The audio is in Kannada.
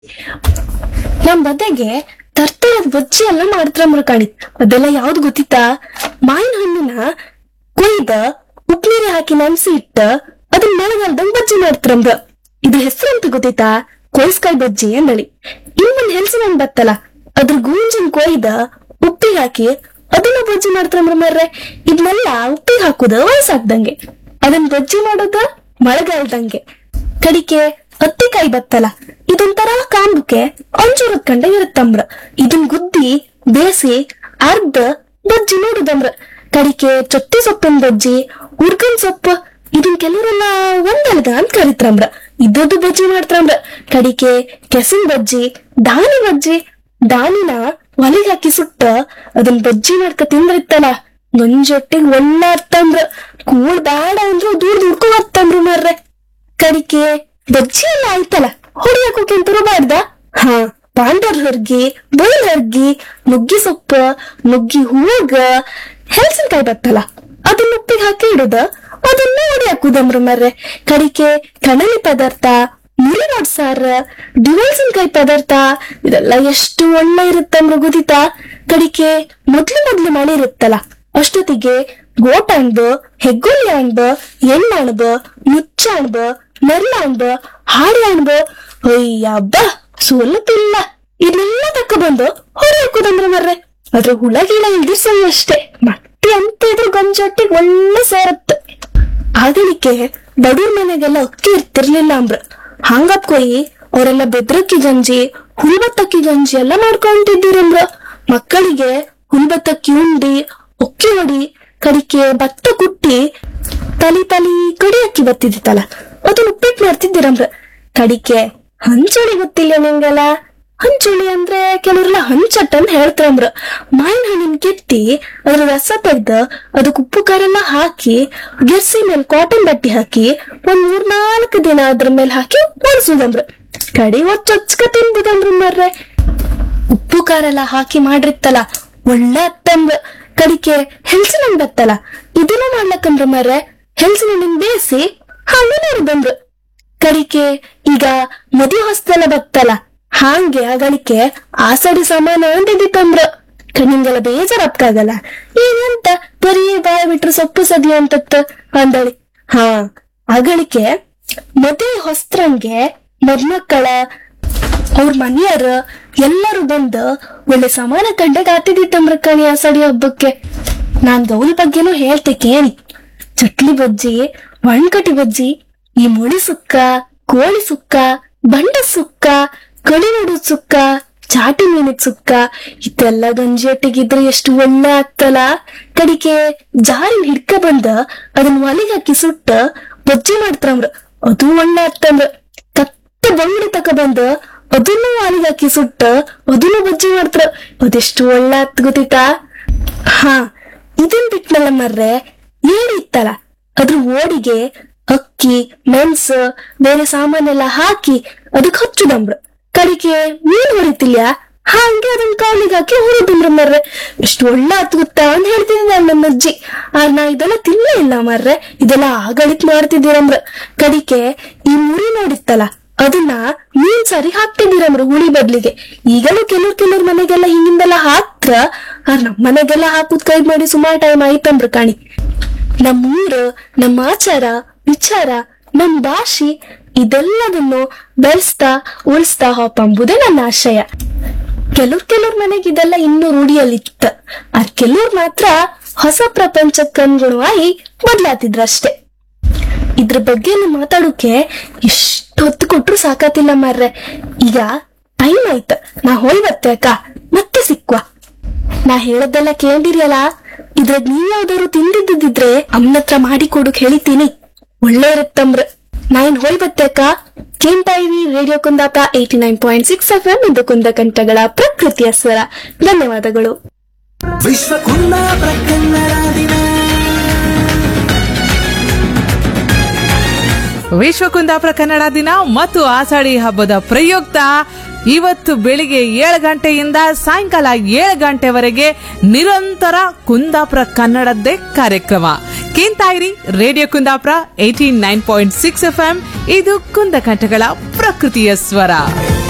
ನಮ್ ಬದೆಗೆ ತರ್ತರದ ಬಜ್ಜಿ ಎಲ್ಲ ಮಾಡ್ತಾರ ಕಾಣಿ ಅದೆಲ್ಲ ಯಾವ್ದು ಗೊತ್ತಿತ್ತಾ ಮಾವಿನ ಹಣ್ಣನ್ನ ಕೊಯ್ದ ಉಪ್ನೀರಿ ಹಾಕಿ ನೆನ್ಸಿ ಇಟ್ಟ ಅದನ್ನ ಮಳೆಗಾಲದಂಗ್ ಬಜ್ಜಿ ಮಾಡ್ತಾರಂಬ್ರ ಇದ್ರ ಹೆಸರು ಅಂತ ಗೊತ್ತಿತ್ತಾ ಕೊಯ್ಸ್ಕಾಯಿ ಬಜ್ಜಿ ಅಂದಳಿ ಇನ್ನೊಂದ್ ಹೆಲ್ಸಿನ ಹಣ್ಣ್ ಬತ್ತಲ್ಲ ಅದ್ರ ಗೂಂಜನ್ ಕೊಯ್ದ ಉಪ್ಪಿಗೆ ಹಾಕಿ ಅದನ್ನ ಬಜ್ಜಿ ಮಾಡ್ತಾರಂಬ್ರ ಮರ್ರೆ ಇದನ್ನೆಲ್ಲ ಉಪ್ಪಿಗೆ ಹಾಕುದ ವಯಸ್ಸಾಗ್ದಂಗೆ ಅದನ್ನ ಬಜ್ಜಿ ಮಾಡೋದ ಮಳೆಗಾಲದಂಗೆ ಕಡಿಕೆ ಹತ್ತಿಕಾಯಿ ಬತ್ತಲ್ಲ ಇದೊಂಥರ ಕಾಂಬಕ್ಕೆ ಅಂಜೂರದ ಕಂಡ ಇರುತ್ತಂಬ್ರ ಇದನ್ ಗುದ್ದಿ ಬೇಸಿ ಅರ್ಧ ಬಜ್ಜಿ ಮಾಡುದಂಬ್ರ ಕಡಿಕೆ ಚೊತ್ತಿ ಸೊಪ್ಪಿನ ಬಜ್ಜಿ ಉರ್ಗನ್ ಸೊಪ್ಪು ಇದನ್ ಕೆಲವರೆಲ್ಲ ಒಂದಲ್ಗ ಅಂತ ಕರಿತ್ರಂಬ್ರ ಇದ್ದದ್ದು ಬಜ್ಜಿ ಮಾಡ್ತಾರಂಬ್ರ ಕಡಿಕೆ ಕೆಸನ್ ಬಜ್ಜಿ ದಾನಿ ಬಜ್ಜಿ ದಾನಿನ ಒಲೆಗೆ ಹಾಕಿ ಸುಟ್ಟ ಅದನ್ ಬಜ್ಜಿ ಮಾಡ್ಕ ತಿಂದ್ರಿತ್ತಲ್ಲ ಗಂಜೊಟ್ಟಿಗೆ ಒಳ್ಳೆ ಅತ್ತಂಬ್ರ ಕೂಳ್ ಬೇಡ ಅಂದ್ರು ದೂರ ದುಡ್ಕೊ ಬರ್ತಂಬ್ರ ಮಾರ್ರೆ ಕಡಿಕೆ ಬಜ್ಜಿ ಎಲ್ಲ ಆಯ್ತಲ್ಲ ಹೊಡಿಯಾಕೋಕೆ ಅಂತರೂ ಮಾಡ್ದ ಹಾ ಪಾಂಡರ್ ಹರ್ಗಿ ಬೈಲ್ ಹರ್ಗಿ ನುಗ್ಗಿ ಸೊಪ್ಪು ನುಗ್ಗಿ ಹೂವಗ ಹೆಲ್ಸಿನ್ಕಾಯಿ ಬತ್ತಲ್ಲ ಅದನ್ನ ಉಪ್ಪಿಗೆ ಹಾಕಿ ಇಡುದ ಅದನ್ನ ಹೊಡಿ ಹಾಕುದಮ್ರ ಮರ್ರೆ ಕಡಿಕೆ ಕಣಲಿ ಪದಾರ್ಥ ಮುರಿ ಸಾರ ಡಿವಲ್ಸಿನ್ಕಾಯಿ ಪದಾರ್ಥ ಇದೆಲ್ಲ ಎಷ್ಟು ಒಳ್ಳೆ ಇರುತ್ತಂಬ್ರ ಗೊತ್ತಿತ್ತಾ ಕಡಿಕೆ ಮೊದ್ಲು ಮೊದ್ಲು ಮಳೆ ಇರುತ್ತಲ್ಲ ಅಷ್ಟೊತ್ತಿಗೆ ಗೋಟ್ ಅಣ್ಬ ಹೆಗ್ಗುಲಿ ಅಣ್ಬ ಎಣ್ಣೆ ಅಣ್ಬ ಮುಚ್ಚ ಅಣ್ಬ ನೆರ್ಲ ಅಣ್ಬ ಹಾಡಿ ಅಣ್ಬ ಅಯ್ಯಬ್ಬ ಸೋಲತಿಲ್ಲ ಇದನ್ನೆಲ್ಲ ತಕ್ಕ ಬಂದು ಹೊರ ಹಾಕುದಂದ್ರ ಮರ್ರೆ ಅದ್ರ ಹುಳ ಗಿಳ ಇಲ್ದಿರ್ಸಂಗ್ ಅಷ್ಟೇ ಮತ್ತೆ ಅಂತ ಇದ್ರ ಗಂಜೊಟ್ಟಿಗೆ ಒಳ್ಳೆ ಸೇರತ್ತೆ ಆಗಲಿಕ್ಕೆ ಬಡವ್ರ ಮನೆಗೆಲ್ಲ ಅಕ್ಕಿ ಇರ್ತಿರ್ಲಿಲ್ಲ ಅಂಬ್ರ ಹಂಗಪ್ ಕೊಯ್ಯಿ ಅವರೆಲ್ಲ ಬೆದ್ರಕ್ಕಿ ಗಂಜಿ ಹುಲ್ಬತ್ತಕ್ಕಿ ಗಂಜಿ ಎಲ್ಲ ಮಾಡ್ಕೊಂತಿದ್ದೀರಂಬ್ರ ಮಕ್ಕಳಿಗೆ ಹುಲ್ಬತ್ತಕ್ಕಿ ಉಂಡಿ ಒಕ್ಕಿ ಹೊಡಿ ಕಡಿಕೆ ಭತ್ತ ಕುಟ್ಟಿ ತಲಿ ತಲಿ ಕಡಿ ಅಕ್ಕಿ ಬತ್ತಿದಿತ್ತಲ್ಲ ಅದನ್ನ ಉಪ್ಪಿಟ್ಟು ಮಾಡ್ತಿದ್ದೀರಂಬ್ರ ಕಡಿಕೆ ಹಂಚುಳಿ ಗೊತ್ತಿಲ್ಲ ನಿಂಗೆಲ್ಲ ಹಂಚುಳಿ ಅಂದ್ರೆ ಕೆಲವರೆಲ್ಲ ಹಂಚಟ್ ಅಂತ ಹೇಳ್ತಾರಂಬ್ರ ಮಾವಿನ ಹಣ್ಣಿನ ಕೆತ್ತಿ ಅದ್ರ ರಸ ತೆಗ್ದ ಅದಕ್ಕೆ ಉಪ್ಪು ಖಾರ ಎಲ್ಲ ಹಾಕಿ ಗೆರ್ಸಿ ಮೇಲೆ ಕಾಟನ್ ಬಟ್ಟೆ ಹಾಕಿ ಒಂದ್ ಮೂರ್ ನಾಲ್ಕು ದಿನ ಅದ್ರ ಮೇಲೆ ಹಾಕಿ ಒಣಸುದಂಬ್ರ ಕಡಿ ಒಚ್ಚೊಚ್ಕ ತಿಂಬುದಂಬ್ರ ಮರ್ರೆ ಉಪ್ಪು ಖಾರ ಎಲ್ಲ ಹಾಕಿ ಮಾಡಿರ್ತಲ್ಲ ಒಳ್ಳೆ ಅತ್ತಂಬ್ರ ಕಡಿಕೆ ಹೆಲ್ಸಿನ ಹಣ್ಣ್ ಬತ್ತಲ್ಲ ಇದನ್ನ ಮಾಡ್ಲಕ್ಕಂದ್ರ ಮರ್ರೆ ಹೆಲ್ಸಿನ ಹಣ್ಣಿನ ಬೇಯಿಸಿ ಹಂಗ ಬಂದ್ರು ಕಡಿಕೆ ಈಗ ಮದುವೆ ಹೊಸ್ತೆಲ್ಲ ಬತ್ತಲ್ಲ ಹಾಂಗೆ ಅಗಳಿಕೆ ಆಸಡಿ ಸಮಾನ ಅಂತಿದ್ದಿತ್ತಂಬ್ರ ನಿಂಗೆಲ್ಲ ಬೇಜಾರಪ್ಕಾಗಲ್ಲ ಏನಂತ ಬರೀ ಬಾಯ ಬಿಟ್ರು ಸೊಪ್ಪು ಸದಿ ಅಂತತ್ತ ಅಂದಳಿ ಹಾ ಅಗಳಿಕೆ ಮದುವೆ ಹೊಸ್ತ್ರಂಗೆ ಮದ್ಮಕ್ಕಳ ಅವ್ರ ಮನೆಯವ್ರ ಎಲ್ಲರೂ ಬಂದು ಒಳ್ಳೆ ಸಮಾನ ಕಂಡಾಗ ಆತಿದ್ದಿತ್ತಂಬ್ರ ಕಣಿ ಆಸಡಿ ಹಬ್ಬಕ್ಕೆ ನಾನ್ ಗೌಲ್ ಬಗ್ಗೆನೂ ಹೇಳ್ತೆ ಕೇಳಿ ಚಟ್ಲಿ ಬಜ್ಜಿ ಒಣ್ಕಟಿ ಬಜ್ಜಿ ಈ ಮುಳಿ ಸುಕ್ಕ ಕೋಳಿ ಸುಕ್ಕ ಬಂಡ ಸುಕ್ಕ ಕಳಿನಡು ಸುಕ್ಕ ಚಾಟಿ ಮೀನಿದ್ ಸುಕ್ಕ ಇದೆಲ್ಲ ಗಂಜಿಯೊಟ್ಟಿಗಿದ್ರೆ ಎಷ್ಟು ಒಳ್ಳೆ ಆಗ್ತಲ್ಲ ಕಡಿಕೆ ಜಾರಿನ ಹಿಡ್ಕ ಬಂದ ಅದನ್ನ ಒಲೆಗೆ ಹಾಕಿ ಸುಟ್ಟ ಬಜ್ಜಿ ಮಾಡ್ತಾರಂಬ್ರ ಅದು ಒಳ್ಳೆ ಆಗ್ತಂದ್ರ ತತ್ತ ಬಂಗಡಿ ತಕ ಬಂದ ಅದನ್ನು ಒಲೆಗೆ ಹಾಕಿ ಸುಟ್ಟ ಅದನ್ನು ಬಜ್ಜಿ ಮಾಡ್ತಾರ ಅದೆಷ್ಟು ಒಳ್ಳೆ ಆತ್ ಗೊತ್ತಿತ್ತಾ ಹಾ ಇದನ್ ಬಿಟ್ನಲ್ಲ ಮರ್ರೆ ಏಡಿ ಇತ್ತಲ್ಲ ಅದ್ರ ಓಡಿಗೆ ಅಕ್ಕಿ ಮೆಣಸ ಬೇರೆ ಸಾಮಾನೆಲ್ಲ ಹಾಕಿ ಅದಕ್ ಹಚ್ಚುದಂಬ್ರ ಕಡಿಕೆ ಮೀನ್ ಹೊಡಿತಿಲ್ಲ ಹಂಗೆ ಅದನ್ನ ಕಾಲಿಗೆ ಹಾಕಿ ಹುರಿದಂಬ್ರ ಮರ್ರೆ ಎಷ್ಟು ಒಳ್ಳೆ ಆತ್ ಗೊತ್ತಾ ಅಂತ ಹೇಳ್ತಿದ್ದ ನಮ್ಮ ಅಜ್ಜಿ ಆ ನಾ ಇದೆಲ್ಲ ತಿನ್ನಲೇ ಇಲ್ಲ ಮರ್ರೆ ಇದೆಲ್ಲ ಆಗಳಿತ್ ಮಾಡ್ತಿದ್ದೀರಂಬ್ರ ಕಡಿಕೆ ಈ ಮುರಿ ನೋಡಿತ್ತಲ್ಲ ಅದನ್ನ ಮೀನ್ ಸಾರಿ ಹಾಕ್ತಿದ್ದೀರಮ್ರ ಹುಳಿ ಬದ್ಲಿಗೆ ಈಗಲೂ ಕೆಲವ್ರು ಕೆಲವ್ರ ಮನೆಗೆಲ್ಲ ಹಿಂಗಿಂದೆಲ್ಲ ಹಾಕ್ರ ಆ ನಮ್ ಮನೆಗೆಲ್ಲ ಹಾಕುದ್ ಕೈ ಮಾಡಿ ಸುಮಾರು ಟೈಮ್ ಆಯ್ತಂಬ್ರ ಕಾಣಿ ನಮ್ಮ ಊರು ನಮ್ಮ ಆಚಾರ ವಿಚಾರ ನಮ್ ಭಾಷೆ ಇದೆಲ್ಲದನ್ನು ಬೆಳೆಸ್ತಾ ಉಳಿಸ್ತಾ ಹೋಪಂಬುದೇ ನನ್ನ ಆಶಯ ಕೆಲವ್ರ್ ಕೆಲವ್ರ ಮನೆಗೆ ಇದೆಲ್ಲ ಇನ್ನೂ ರೂಢಿಯಲ್ಲಿತ್ತ ಆ ಕೆಲವ್ರು ಮಾತ್ರ ಹೊಸ ಪ್ರಪಂಚಕ್ಕನುಗುಣವಾಗಿ ಬದ್ಲಾತಿದ್ರಷ್ಟೇ ಇದ್ರ ಬಗ್ಗೆ ಎಲ್ಲ ಮಾತಾಡೋಕೆ ಎಷ್ಟು ಹೊತ್ತು ಕೊಟ್ರು ಸಾಕಾತಿಲ್ಲ ಮಾರ್ರೆ ಈಗ ಟೈಮ್ ಆಯ್ತ ನಾ ಹೋಯ್ ಬರ್ತೆ ಅಕ್ಕ ಮತ್ತೆ ಸಿಕ್ವಾ ನಾ ಹೇಳದ್ದೆಲ್ಲ ಕೇಳಿರಿಯಲ್ಲ ಇದ್ರಾಗ ನೀವ್ ಯಾವ್ದಾದ್ರು ತಿಂದಿದ್ದಿದ್ರೆ ಅಮ್ಮನ ಹತ್ರ ಮಾಡಿ ಕೊಡಕ್ ಹೇಳಿತೀನಿ ಒಳ್ಳೆ ಇರುತ್ತಂಬ್ರ ನಾ ಏನ್ ಹೋಯ್ ಬರ್ತೆ ಅಕ್ಕ ಕೇಳ್ತಾ ಇವಿ radio Kundapura eighty nine point six F M ಇದು ಕುಂದ ಕಂಠಗಳ ಪ್ರಕೃತಿಯ ಸ್ವರ ಧನ್ಯವಾದಗಳು ವಿಶ್ವ ಕುಂದಾಪುರ ಕನ್ನಡ ದಿನ ವಿಶ್ವ ಕುಂದಾಪುರ ಕನ್ನಡ ದಿನ ಮತ್ತು ಆಷಾಢಿ ಹಬ್ಬದ ಪ್ರಯುಕ್ತ ಇವತ್ತು ಬೆಳಿಗ್ಗೆ ಏಳು ಗಂಟೆಯಿಂದ ಸಾಯಂಕಾಲ ಏಳು ಗಂಟೆವರೆಗೆ ನಿರಂತರ ಕುಂದಾಪುರ ಕನ್ನಡದ್ದೇ ಕಾರ್ಯಕ್ರಮ ಕೇಂತಾಯಿರಿ radio Kundapura eighty nine point six F M ಇದು ಕುಂದಕಂಠಗಳ ಪ್ರಕೃತಿಯ ಸ್ವರ